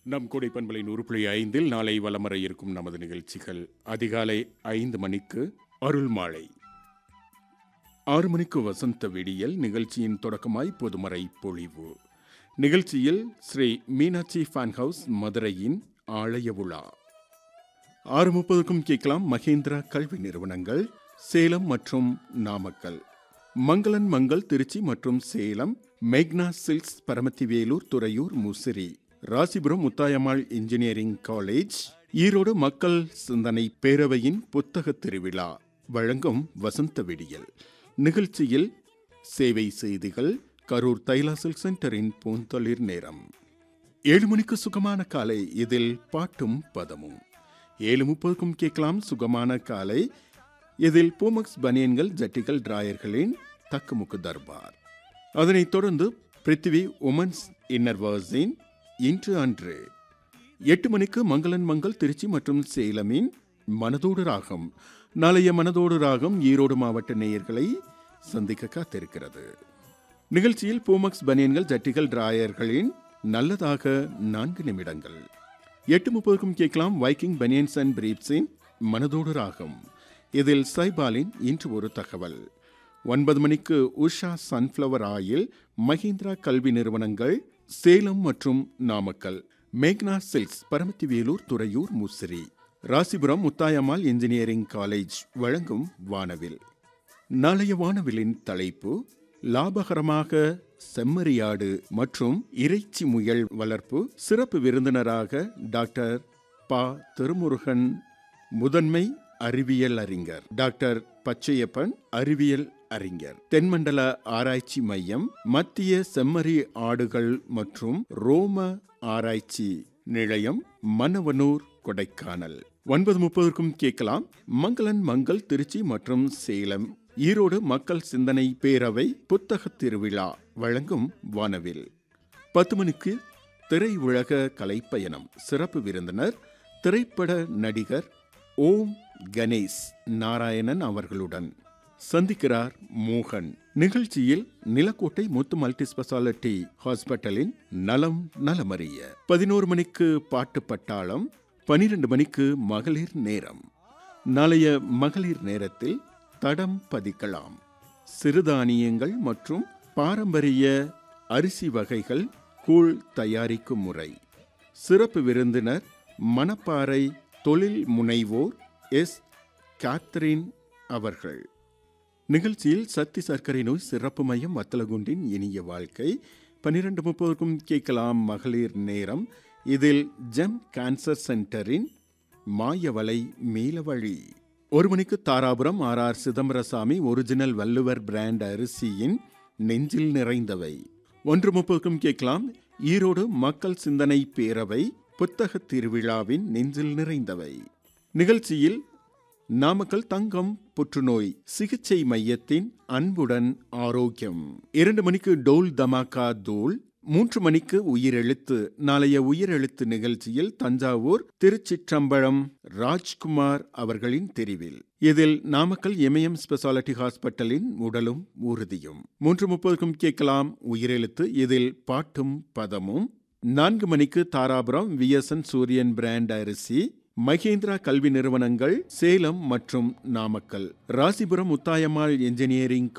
நம் கொடை பண்பலை நூறு புள்ளி ஐந்தில் நாளை வலம் வர இருக்கும் நமது நிகழ்ச்சிகள் அதிகாலை ஐந்து மணிக்கு அருள் மாலை ஆறு மணிக்கு வசந்த விடியல் நிகழ்ச்சியின் தொடக்கமாய் பொதுமறை பொழிவு நிகழ்ச்சியில் ஸ்ரீ மீனாட்சி ஃபேன் ஹவுஸ் மதுரையின் ஆலய விழா ஆறு முப்பதுக்கும் கேட்கலாம் மகேந்திரா கல்வி நிறுவனங்கள் சேலம் மற்றும் நாமக்கல் மங்களன் மங்கள் திருச்சி மற்றும் சேலம் மேக்னா silks Paramathivelur Thuraiyur Musiri Rasipuram Muthayammal engineering college Erode மக்கள் சிந்தனை பேரவையின் புத்தக திருவிழா வழங்கும் வசந்த விடியல் நிகழ்ச்சியில் சேவை செய்திகள் கரூர் தைலா சில்க் சென்டரின் பூந்தளிர் நேரம் ஏழு மணிக்கு சுகமான காலை இதில் பாட்டும் பதமும் ஏழு முப்பதுக்கும் கேட்கலாம் சுகமான காலை இதில் பூமக்ஸ் பனியன்கள் ஜட்டிகள் டிராயர்களின் தக்குமுக்கு தர்பார் அதனைத் தொடர்ந்து பிருத்திவி உமன்ஸ் இன்னர்வர்ஸின் இன்று அன்று எட்டு மணிக்கு மங்களன் மங்கள் திருச்சி மற்றும் சேலமின் மனதோடு ராகம் நாளைய மனதோடு ராகம் ஈரோடு மாவட்ட நேயர்களை சந்திக்க காத்திருக்கிறது நிகழ்ச்சியில் பூமக்ஸ் பனியன்கள் ஜட்டிகள் டிராயர்களின் நல்லதாக நான்கு நிமிடங்கள் எட்டு முப்பதுக்கும் கேட்கலாம் வைக்கிங் பனியன்ஸ் அண்ட் பிரீப்ஸின் மனதோடு ராகம் இதில் சைபாலின் இன்று ஒரு தகவல் ஒன்பது மணிக்கு உஷா சன்ஃப்ளவர் ஆயில் மஹிந்திரா கல்வி நிறுவனங்கள் சேலம் மற்றும் நாமக்கல் மேக்னா silks Paramathivelur Thuraiyur Musiri Rasipuram Muthayammal engineering college வழங்கும் வானவில் நாளைய வானவிலின் தலைப்பு லாபகரமாக செம்மறியாடு மற்றும் இறைச்சி முயல் வளர்ப்பு சிறப்பு விருந்தினராக டாக்டர் ப திருமுருகன் முதன்மை அறிவியல் அறிஞர் டாக்டர் பச்சையப்பன் அறிவியல் அறிஞர் தென்மண்டல ஆராய்ச்சி மையம் மத்திய செம்மறி ஆடுகள் மற்றும் ரோம ஆராய்ச்சி நிலையம் மன்னவனூர் கொடைக்கானல் ஒன்பது முப்பதற்கும் கேட்கலாம் மங்களன் மங்கள் திருச்சி மற்றும் சேலம் ஈரோடு மக்கள் சிந்தனை பேரவை புத்தக திருவிழா வழங்கும் வானவில் பத்து மணிக்கு திரை உலக கலைப்பயணம் சிறப்பு விருந்தினர் திரைப்பட நடிகர் ஓம் கணேஷ் நாராயணன் அவர்களுடன் சந்திக்கிறார் மோகன் நிகழ்ச்சியில் நிலக்கோட்டை முத்து மல்டி ஸ்பெஷாலிட்டி ஹாஸ்பிட்டலின் நலம் நலமறிய பதினோரு மணிக்கு பாட்டு பட்டாளம் பனிரெண்டு மணிக்கு மகளிர் நேரம் நாளைய மகளிர் நேரத்தில் தடம் பதிக்கலாம் சிறுதானியங்கள் மற்றும் பாரம்பரிய அரிசி வகைகள் கூழ் தயாரிக்கும் முறை சிறப்பு விருந்தினர் மணப்பாறை தொழில் முனைவோர் எஸ் கேத்ரின் அவர்கள் நிகழ்ச்சியில் சக்தி சர்க்கரை நோய் சிறப்பு மையம் வத்தலகுண்டின் இனிய வாழ்க்கை பன்னிரண்டு முப்பதுக்கும் கேட்கலாம் மகளிர் நேரம் இதில் ஜெம் கேன்சர் சென்டரின் மாயவலை மீளவழி ஒரு மணிக்கு Dharapuram R R Chidambarasamy original Valluvar brand அரிசியின் நெஞ்சில் நிறைந்தவை ஒன்று முப்பதுக்கும் கேட்கலாம் ஈரோடு மக்கள் சிந்தனை பேரவை புத்தக திருவிழாவின் நெஞ்சில் நிறைந்தவை நிகழ்ச்சியில் நாமக்கல் தங்கம் புற்றுநோய் சிகிச்சை மையத்தின் அன்புடன் ஆரோக்கியம் இரண்டு மணிக்கு டோல் தமாகா தோல் மூன்று மணிக்கு உயிரெழுத்து நாளைய உயிரெழுத்து நிகழ்ச்சியில் தஞ்சாவூர் திருச்சிற்றம்பலம் ராஜ்குமார் அவர்களின் தெரிவில் இதில் நாமக்கல் எமயம் ஸ்பெஷாலிட்டி ஹாஸ்பிட்டலின் உடலும் உறுதியும் மூன்று முப்பதுக்கும் கேட்கலாம் உயிரெழுத்து இதில் பாட்டும் பதமும் நான்கு மணிக்கு தாராபுரம் விஎஸ்என் சூரியன் பிராண்ட் அரிசி மகேந்திரா கல்வி நிறுவனங்கள் சேலம் மற்றும் நாமக்கல் ராசிபுரம் முத்தாயம்மாள் என்ஜினியரிங்